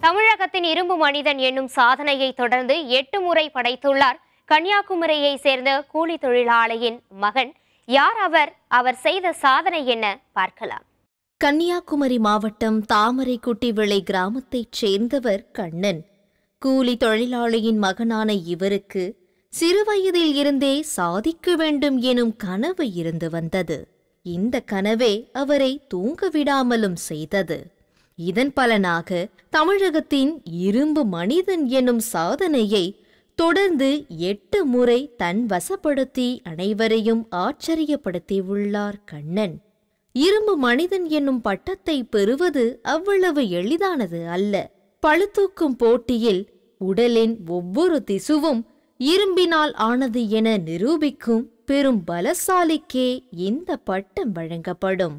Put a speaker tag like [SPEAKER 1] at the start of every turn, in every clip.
[SPEAKER 1] தமிழகத்தின் இரும்பு மனிதன் என்னும் சாதனையை தொடர்ந்து எட்டு முறை படைத்துள்ளார் கன்னியாகுமரியை சேர்ந்த கூலி தொழிலாளியின் மகன் யார் அவர் அவர் செய்த சாதனை என்ன பார்க்கலாம்
[SPEAKER 2] கன்னியாகுமரி மாவட்டம் தாமரைக்குட்டி விளை கிராமத்தைச் சேர்ந்தவர் கண்ணன் கூலி தொழிலாளியின் மகனான இவருக்கு சிறுவயதில் இருந்தே சாதிக்க வேண்டும் எனும் கனவு இருந்து வந்தது இந்த கனவே அவரை தூங்க விடாமலும் செய்தது இதன் பலனாக தமிழகத்தின் இரும்பு மனிதன் எனும் சாதனையை தொடர்ந்து எட்டு முறை தன் வசப்படுத்தி அனைவரையும் ஆச்சரியப்படுத்தியுள்ளார் கண்ணன் இரும்பு மனிதன் என்னும் பட்டத்தை பெறுவது அவ்வளவு எளிதானது அல்ல பளுதூக்கும் போட்டியில் உடலின் ஒவ்வொரு திசுவும் இரும்பினால் ஆனது என நிரூபிக்கும் பெரும் பலசாலிக்கே இந்த பட்டம் வழங்கப்படும்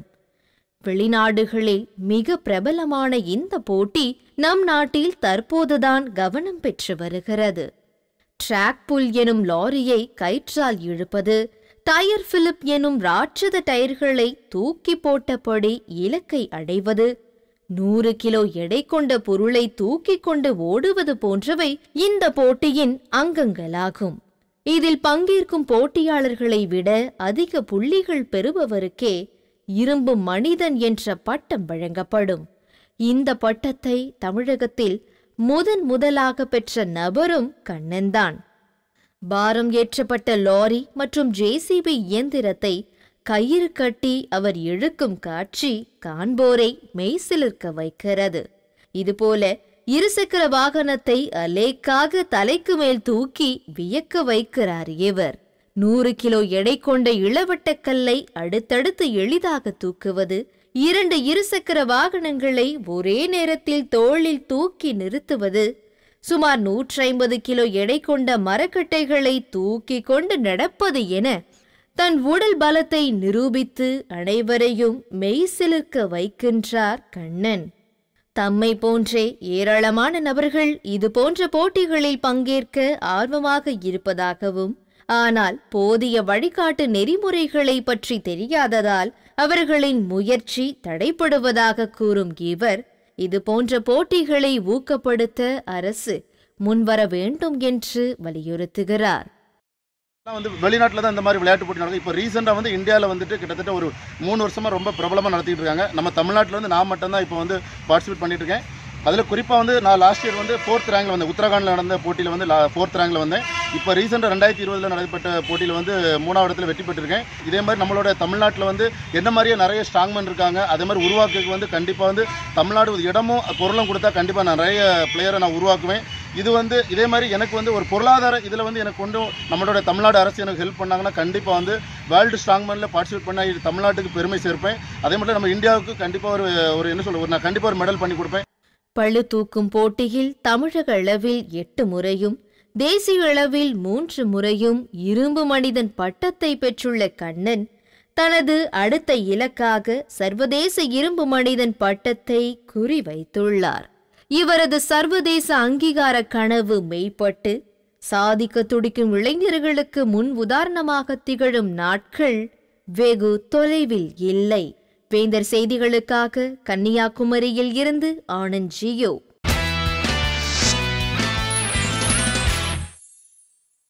[SPEAKER 2] வெளிநாடுகளில் மிக பிரபலமான இந்த போட்டி நம் நாட்டில் தற்போதுதான் கவனம் பெற்று வருகிறது ட்ராக் புல் எனும் லாரியை கயிற்றால் இழுப்பது டயர் பிலிப் எனும் ராட்சத டயர்களை தூக்கி போட்டபடி இலக்கை அடைவது நூறு கிலோ எடை கொண்ட பொருளை தூக்கிக் கொண்டு ஓடுவது போன்றவை இந்த போட்டியின் அங்கங்களாகும் இதில் பங்கேற்கும் போட்டியாளர்களை விட அதிக புள்ளிகள் பெறுபவருக்கே இரும்பு மனிதன் என்ற பட்டம் வழங்கப்படும் இந்த பட்டத்தை தமிழகத்தில் முதன் முதலாக பெற்ற நபரும் கண்ணன்தான் பாரம் ஏற்றப்பட்ட லாரி மற்றும் ஜேசிபி இயந்திரத்தை கயிறு கட்டி அவர் இழுக்கும் காட்சி காண்போரை மெய்சிலிர்க்க வைக்கிறது இதுபோல இருசக்கர வாகனத்தை அலேக்காக தலைக்கு மேல் தூக்கி வியக்க வைக்கிறார் இவர் நூறு கிலோ எடை கொண்ட இளவட்டக்கல்லை அடுத்தடுத்து எளிதாக தூக்குவது இரண்டு இருசக்கர வாகனங்களை ஒரே நேரத்தில் தோளில் தூக்கி நிறுத்துவது சுமார் நூற்றி ஐம்பது கிலோ எடை கொண்ட மரக்கட்டைகளை தூக்கி கொண்டு நடப்பது என தன் உடல் பலத்தை நிரூபித்து அனைவரையும் மெய்சிலிர்க்க வைக்கின்றார் கண்ணன் தம்மை போன்றே ஏராளமான நபர்கள் இது போன்ற போட்டிகளில் பங்கேற்க ஆர்வமாக இருப்பதாகவும் ஆனால் போதிய வழிகாட்டு நெறிமுறைகளை பற்றி தெரியாததால் அவர்களின் முயற்சி தடைப்படுவதாக கூறும் இவர் இது போன்ற போட்டிகளை ஊக்கப்படுத்த அரசு முன்வர வேண்டும் என்று வலியுறுத்துகிறார்
[SPEAKER 3] எல்லாம் வந்து வெளிநாட்டில் தான் இந்த மாதிரி விளையாட்டு போட்டி நடக்கும் இப்போ ரீசெண்டாக வந்து இந்தியாவில் வந்துட்டு கிட்டத்தட்ட ஒரு மூணு வருஷமாக ரொம்ப பிரபலமாக நடத்திட்டு இருக்காங்க நம்ம தமிழ்நாட்டில் வந்து நான் மட்டும்தான் இப்போ வந்து பார்ட்டிசிபேட் பண்ணிட்டு இருக்கேன் அதில் குறிப்பாக வந்து நான் லாஸ்ட் இயர் வந்து ஃபோர்த் ரேங்கில் வந்தேன் உத்தரகாண்டில் நடந்த போட்டியில் வந்து ஃபோர்த் ரேங்கில் வந்தேன் இப்போ ரீசெண்டாக ரெண்டாயிரத்தி இருபதில் நடைபெற்ற போட்டியில் வந்து மூணாவது இடத்துல வெற்றி பெற்றிருக்கேன் இதே மாதிரி நம்மளோட தமிழ்நாட்டில் வந்து என்ன மாதிரியே நிறைய ஸ்ட்ராங்மேன் இருக்காங்க அதே மாதிரி உருவாக்குறதுக்கு வந்து கண்டிப்பாக வந்து தமிழ்நாடு ஒரு இடமும் பொருளும் கொடுத்தா கண்டிப்பாக நான் நிறைய பிளேயரை நான் உருவாக்குவேன் இது வந்து இதே மாதிரி எனக்கு வந்து ஒரு பொருளாதார இதில் வந்து எனக்கு கொண்டு நம்மளோட தமிழ்நாடு அரசு எனக்கு ஹெல்ப் பண்ணாங்கன்னா கண்டிப்பாக வந்து வேர்ல்டு ஸ்ட்ராங்மேனில் பார்ட்டிசிபேட் பண்ண இது தமிழ்நாட்டுக்கு பெருமை சேர்ப்பேன் அதே மட்டும் நம்ம இந்தியாவுக்கு கண்டிப்பாக ஒரு ஒரு என்ன சொல்ல ஒரு நான் கண்டிப்பாக ஒரு மெடல் பண்ணி கொடுப்பேன்
[SPEAKER 2] பளு தூக்கும் போட்டியில் தமிழக அளவில் எட்டு முறையும் தேசிய அளவில் மூன்று முறையும் இரும்பு மனிதன் பட்டத்தை பெற்றுள்ள கண்ணன் தனது அடுத்த இலக்காக சர்வதேச இரும்பு மனிதன் பட்டத்தை குறிவைத்துள்ளார் இவரது சர்வதேச அங்கீகார கனவு மெய்ப்பட்டு சாதிக்க துடிக்கும் இளைஞர்களுக்கு முன் உதாரணமாக திகழும் நாட்கள் வெகு தொலைவில் இல்லை வேந்தர் செய்திகளுக்காக கன்னியாகுமரியில் இருந்து ஆனந்த் ஜியோ